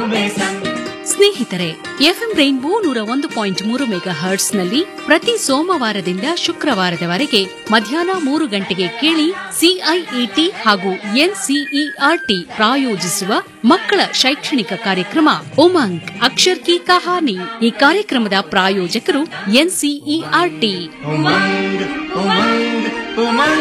में संग ಸ್ನೇಹಿತರೆ ಎಫ್ಎಂ ರೈನ್ಬೋ ನೂರ ಒಂದು ಪಾಯಿಂಟ್ ಮೂರು ಮೆಗಾ ಹರ್ಟ್ಸ್ನಲ್ಲಿ ಪ್ರತಿ ಸೋಮವಾರದಿಂದ ಶುಕ್ರವಾರದವರೆಗೆ ಮಧ್ಯಾಹ್ನ ಮೂರು ಗಂಟೆಗೆ ಕೇಳಿ ಸಿಐಇಟಿ ಹಾಗೂ ಎನ್ಸಿಇಆರ್ಟಿ ಪ್ರಾಯೋಜಿಸುವ ಮಕ್ಕಳ ಶೈಕ್ಷಣಿಕ ಕಾರ್ಯಕ್ರಮ ಉಮಂಗ್ ಅಕ್ಷರ್ ಕಿ ಕಹಾನಿ ಈ ಕಾರ್ಯಕ್ರಮದ ಪ್ರಾಯೋಜಕರು ಎನ್ಸಿಇಆರ್ಟಿ उमंग उमंग उमंग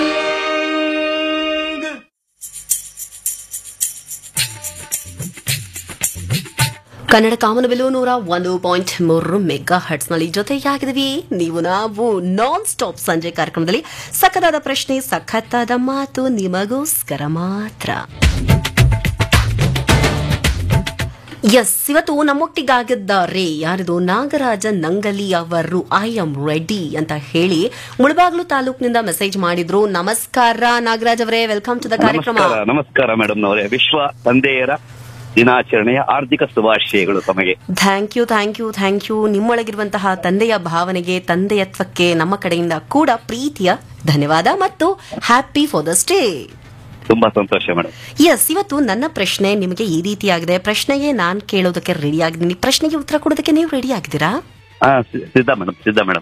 ಕನ್ನಡ ಕಾಮನಬಿಲ್ಲು ನೂರ ಒಂದು ಪಾಯಿಂಟ್ ಮೂರು ಮೆಗಾ ಹರ್ಟ್ಸ್ ನಲ್ಲಿ ಜೊತೆಯಾಗಿದ್ದೀವಿ ನೀವು ನಾವು ನಾನ್ ಸ್ಟಾಪ್ ಸಂಜೆ ಕಾರ್ಯಕ್ರಮದಲ್ಲಿ ಸಖತ್ತಾದ ಪ್ರಶ್ನೆ ಸಖತ್ತಾದ ಮಾತು ನಿಮಗೋಸ್ಕರ ಮಾತ್ರ ಎಸ್ ಇವತ್ತು ನಮ್ಮೊಟ್ಟಿಗಾಗಿದ್ದಾರೆ ಯಾರಿದು ನಾಗರಾಜ ನಂಗಲಿ ಅವರು ಐ ಆಮ್ ರೆಡಿ ಅಂತ ಹೇಳಿ ಮುಳಬಾಗ್ಲು ತಾಲೂಕಿನಿಂದ ಮೆಸೇಜ್ ಮಾಡಿದ್ರು ನಮಸ್ಕಾರ ನಾಗರಾಜ್ ಅವರೇ ವೆಲ್ಕಮ್ ಟು ದ ಕಾರ್ಯಕ್ರಮ ನಮಸ್ಕಾರ ನಮಸ್ಕಾರ ಮೇಡಮ್ ನವರೇ ವಿಶ್ವ ತಂದೆಯರ ದಿನಾಚರಣೆಯ ಆರ್ಥಿಕ ಶುಭಾಶಯಗಳು ತಮಗೆ thank you thank you thank you ನಿಮ್ಮೊಳಗಿರುವಂತಹ ತಂದೆಯ ಭಾವನೆಗೆ ತಂದೆಯತ್ವಕ್ಕೆ ನಮ್ಮ ಕಡೆಯಿಂದ ಕೂಡ ಪ್ರೀತಿಯ ಧನ್ಯವಾದ ಮತ್ತು ಹ್ಯಾಪಿ ಫಾರ್ ದ ಸ್ಟೇ ತುಂಬಾ ಸಂತೋಷ ಮೇಡಮ್ ಎಸ್ ಇವತ್ತು ನನ್ನ ಪ್ರಶ್ನೆ ನಿಮಗೆ ಈ ರೀತಿಯಾಗಿದೆ ಪ್ರಶ್ನೆಗೆ ನಾನು ಕೇಳೋದಕ್ಕೆ ರೆಡಿ ಆಗಿದ್ದೀನಿ ಪ್ರಶ್ನೆಗೆ ಉತ್ತರ ಕೊಡೋದಕ್ಕೆ ನೀವು ರೆಡಿ ಆಗಿದ್ದೀರಾ ಹಾ ಸಿ- ಸಿದ್ಧ ಮೇಡಮ್ ಸಿದ್ಧ ಮೇಡಮ್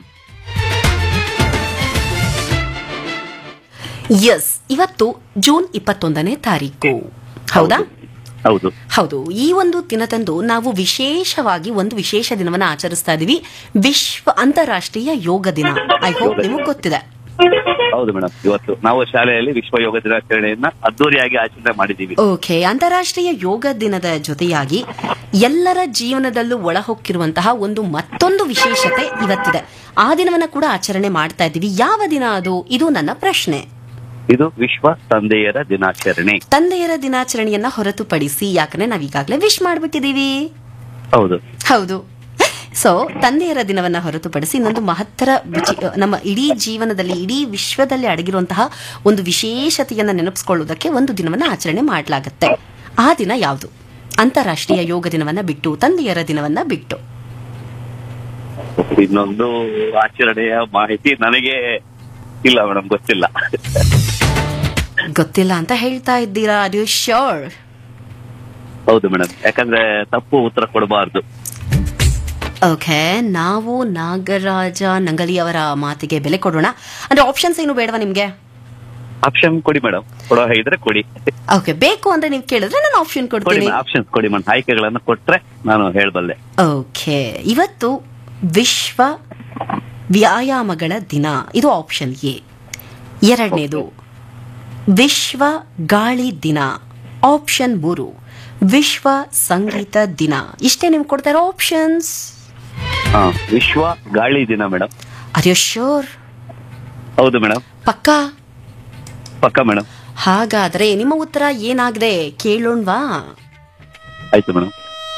ಎಸ್ ಇವತ್ತು ಜೂನ್ ಇಪ್ಪತ್ತೊಂದನೇ ತಾರೀಕು ಹೌದಾ ಹೌದು ಹೌದು ಈ ಒಂದು ದಿನದಂದು ನಾವು ವಿಶೇಷವಾಗಿ ಒಂದು ವಿಶೇಷ ದಿನವನ್ನು ಆಚರಿಸ್ತಾ ಇದೀವಿ ವಿಶ್ವ ಅಂತಾರಾಷ್ಟ್ರೀಯ ಯೋಗ ದಿನ ಐ ಹೋಪ್ ನಿಮಗೆ ಗೊತ್ತಿದೆ ಹೌದು ಮೇಡಮ್ ಇವತ್ತು ನಾವು ಶಾಲೆಯಲ್ಲಿ ವಿಶ್ವ ಯೋಗ ದಿನಾಚರಣೆಯನ್ನ ಅದ್ದೂರಿಯಾಗಿ ಆಚರಣೆ ಮಾಡಿದ್ದೀವಿ ಓಕೆ ಅಂತಾರಾಷ್ಟ್ರೀಯ ಯೋಗ ದಿನದ ಜೊತೆಯಾಗಿ ಎಲ್ಲರ ಜೀವನದಲ್ಲೂ ಒಳಹೊಕ್ಕಿರುವಂತಹ ಒಂದು ಮತ್ತೊಂದು ವಿಶೇಷತೆ ಇವತ್ತಿದೆ ಆ ದಿನವನ್ನ ಕೂಡ ಆಚರಣೆ ಮಾಡ್ತಾ ಇದ್ದೀವಿ ಯಾವ ದಿನ ಅದು ಇದು ನನ್ನ ಪ್ರಶ್ನೆ ಇದು ವಿಶ್ವ ತಂದೆಯರ ದಿನಾಚರಣೆ ತಂದೆಯರ ದಿನಾಚರಣೆಯನ್ನ ಹೊರತುಪಡಿಸಿ ಯಾಕಂದ್ರೆ ನಾವ್ ಈಗಾಗಲೇ ವಿಶ್ ಮಾಡ್ಬಿಟ್ಟಿದೀವಿ ಹೌದು ಹೌದು ಸೊ ತಂದೆಯರ ದಿನವನ್ನ ಹೊರತುಪಡಿಸಿ ಇನ್ನೊಂದು ಮಹತ್ತರ ವಿಚಿ- ನಮ್ಮ ಇಡೀ ಜೀವನದಲ್ಲಿ ಇಡೀ ವಿಶ್ವದಲ್ಲಿ ಅಡಗಿರುವಂತಹ ಒಂದು ವಿಶೇಷತೆಯನ್ನ ನೆನಪಿಸ್ಕೊಳ್ಳೋದಕ್ಕೆ ಒಂದು ದಿನವನ್ನ ಆಚರಣೆ ಮಾಡಲಾಗುತ್ತೆ ಆ ದಿನ ಯಾವುದು ಅಂತಾರಾಷ್ಟ್ರೀಯ ಯೋಗ ದಿನವನ್ನ ಬಿಟ್ಟು ತಂದೆಯರ ದಿನವನ್ನ ಬಿಟ್ಟು ಇನ್ನೊಂದು ಆಚರಣೆಯ ಮಾಹಿತಿ ನನಗೆ ಇಲ್ಲ ಮೇಡಮ್ ಗೊತ್ತಿಲ್ಲ ಗೊತ್ತಿಲ್ಲ ಅಂತ ಹೇಳ್ತಾ ಇದ್ದೀರಾ ಅದು ಶೋರ್ ಹೌದು ಮೇಡಮ್ ಯಾಕಂದ್ರೆ ತಪ್ಪು ಉತ್ತರ ಕೊಡಬಾರ್ದು ಓಕೆ ನಾವು ನಾಗರಾಜ ನಂಗಲಿ ಅವರ ಮಾತಿಗೆ ಬೆಲೆ ಕೊಡೋಣ ಅಂದ್ರೆ ಆಪ್ಷನ್ಸ್ ಏನು ಬೇಡವಾ ನಿಮ್ಗೆ ಆಪ್ಷನ್ ಕೊಡಿ ಮೇಡಮ್ ಕೊಡೋ ಇದ್ರೆ ಕೊಡಿ ಓಕೆ ಬೇಕು ಅಂದ್ರೆ ನೀವು ಕೇಳಿದ್ರೆ ನಾನು ಆಪ್ಷನ್ ಕೊಡಿ ಕೊಡ್ತೀನಿ ಆಪ್ಷನ್ಸ್ ಕೊಡಿ ಮೇಡಮ್ ಆಯ್ಕೆಗಳನ್ನು ಕೊಟ್ರೆ ನಾನು ಹೇಳಬಲ್ಲೆ ಓಕೆ ಇವತ್ತು ವಿಶ್ವ ವ್ಯಾಯಾಮಗಳ ದಿನ ಇದು ಆಪ್ಷನ್ ಎ ಎರಡನೇದು ವಿಶ್ವ ಗಾಳಿ ದಿನ ಆಪ್ಷನ್ ಮೂರು ವಿಶ್ವ ಸಂಗೀತ ದಿನ ಇಷ್ಟೇ ನಿಮ್ಗೆ ಕೊಡ್ತಾ ಇರೋ ಆಪ್ಷನ್ಸ್ ಹಾ ವಿಶ್ವ ಗಾಳಿ ದಿನ ಮೇಡಮ್ ಆರ್ ಯು ಶೋರ್ ಹೌದು ಮೇಡಮ್ ಪಕ್ಕಾ ಪಕ್ಕ ಮೇಡಮ್ ಹಾಗಾದ್ರೆ ನಿಮ್ಮ ಉತ್ತರ ಏನಾಗಿದೆ ಕೇಳೋಣ್ವಾ ಆಯ್ತು ಮೇಡಮ್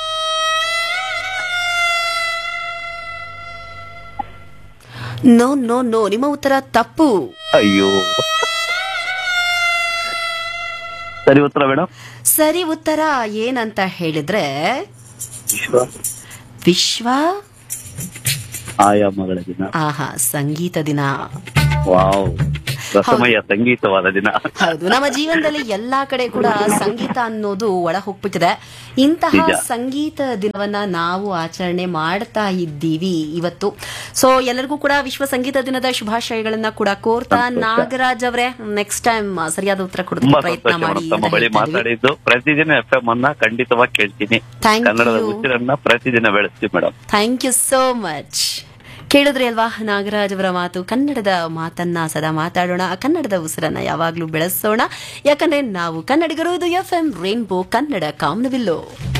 ನೋ ನೋ ನೋ ನಿಮ್ಮ ಉತ್ತರ ತಪ್ಪು ಅಯ್ಯೋ ಸರಿ ಉತ್ತರ ಮೇಡಮ್ ಸರಿ ಉತ್ತರ ಏನಂತ ಹೇಳಿದ್ರೆ ವಿಶ್ವ ವಿಶ್ವ ಆಯಾಮಗಳ ದಿನ ಆಹಾ ಸಂಗೀತ ದಿನ ವಾವ್ ರಸಮಯ ಸಂಗೀತವಾದ ದಿನ ಹೌದು ನಮ್ಮ ಜೀವನದಲ್ಲಿ ಎಲ್ಲಾ ಕಡೆ ಕೂಡ ಸಂಗೀತ ಅನ್ನೋದು ಒಳ ಹೋಗ್ಬಿಟ್ಟಿದೆ ಇಂತಹ ನಿಜ. ಸಂಗೀತ ದಿನವನ್ನ ನಾವು ಆಚರಣೆ ಮಾಡ್ತಾ ಇದ್ದೀವಿ ಇವತ್ತು ಸೊ ಎಲ್ಲರಿಗೂ ಕೂಡ ವಿಶ್ವ ಸಂಗೀತ ದಿನದ ಶುಭಾಶಯಗಳನ್ನ ಕೂಡ ಕೋರ್ತಾ ಸಂತೋಷ. ನಾಗರಾಜ್ ಅವರೇ ನೆಕ್ಸ್ಟ್ ಟೈಮ್ ಸರಿಯಾದ ಉತ್ತರ ಕೊಡೋದಕ್ಕೆ ತುಂಬಾ ಪ್ರಯತ್ನ ಸಂತೋಷ ಮಾಡಿ ಮೇಡಮ್ ತಮ್ಮ ಅಂತ ಬಳಿ ಹೇಳ್ತಾ ಇದ್ದೀವಿ. ಮಾತಾಡಿದ್ದು ಪ್ರತಿದಿನ ಎಫ್ ಎಂ ಅನ್ನ ಖಂಡಿತವಾಗಿ ಕೇಳ್ತೀನಿ Thank ಕನ್ನಡದ you. ಉಸಿರನ್ನ ಪ್ರತಿದಿನ ಬೆಳೆಸ್ತೀವಿ madam thank you so much ಕೇಳಿದ್ರಿ ಅಲ್ವಾ ನಾಗರಾಜ್ ಅವರ ಮಾತು ಕನ್ನಡದ ಮಾತನ್ನ ಸದಾ ಮಾತಾಡೋಣ ಕನ್ನಡದ ಉಸಿರನ್ನ ಯಾವಾಗ್ಲೂ ಬೆಳೆಸೋಣ ಯಾಕಂದ್ರೆ ನಾವು ಕನ್ನಡಿಗರು ಇದು ಎಫ್ ಎಂ ರೈನ್ಬೋ ಕನ್ನಡ ಕಾಮನವಿಲ್ಲು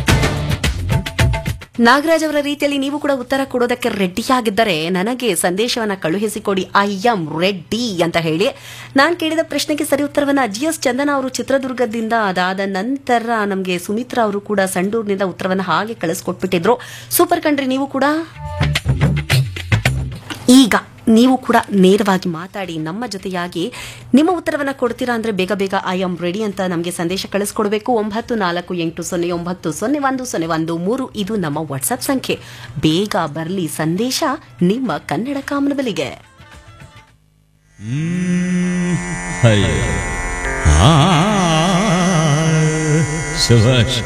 ನಾಗರಾಜ್ ಅವರ ರೀತಿಯಲ್ಲಿ ನೀವು ಕೂಡ ಉತ್ತರ ಕೊಡೋದಕ್ಕೆ ರೆಡ್ಡಿಯಾಗಿದ್ದರೆ ನನಗೆ ಸಂದೇಶವನ್ನ ಕಳುಹಿಸಿಕೊಡಿ ಐ ಎಂ ರೆಡ್ಡಿ ಅಂತ ಹೇಳಿ ನಾನು ಕೇಳಿದ ಪ್ರಶ್ನೆಗೆ ಸರಿ ಉತ್ತರವನ್ನ ಜಿ ಎಸ್ ಚಂದನ ಅವರು ಚಿತ್ರದುರ್ಗದಿಂದ ಅದಾದ ನಂತರ ನಮಗೆ ಸುಮಿತ್ರಾ ಅವರು ಕೂಡ ಸಂಡೂರಿನಿಂದ ಉತ್ತರವನ್ನ ಹಾಗೆ ಕಳಿಸ್ಕೊಟ್ಬಿಟ್ಟಿದ್ರು ಸೂಪರ್ ಕಂಡ್ರಿ ನೀವು ಕೂಡ ಈಗ ನೀವು ಕೂಡ ನೇರವಾಗಿ ಮಾತಾಡಿ ನಮ್ಮ ಜೊತೆಯಾಗಿ ನಿಮ್ಮ ಉತ್ತರವನ್ನ ಕೊಡ್ತೀರಾ ಅಂದ್ರೆ ಬೇಗ ಬೇಗ ಐ ಆಮ್ ರೆಡಿ ಅಂತ ನಮಗೆ ಸಂದೇಶ ಕಳಿಸ್ಕೊಡ್ಬೇಕು ಒಂಬತ್ತು ನಾಲ್ಕು ಎಂಟು ಸೊನ್ನೆ ಒಂಬತ್ತು ಸೊನ್ನೆ ಒಂದು ಸೊನ್ನೆ ಒಂದು ಮೂರು ಇದು ನಮ್ಮ ವಾಟ್ಸ್ಆಪ್ ಸಂಖ್ಯೆ ಬೇಗ ಬರಲಿ ಸಂದೇಶ ನಿಮ್ಮ ಕನ್ನಡ ಕಾಮನಬಲಿಗೆ ಹೈ ಹಾ ಶುಭ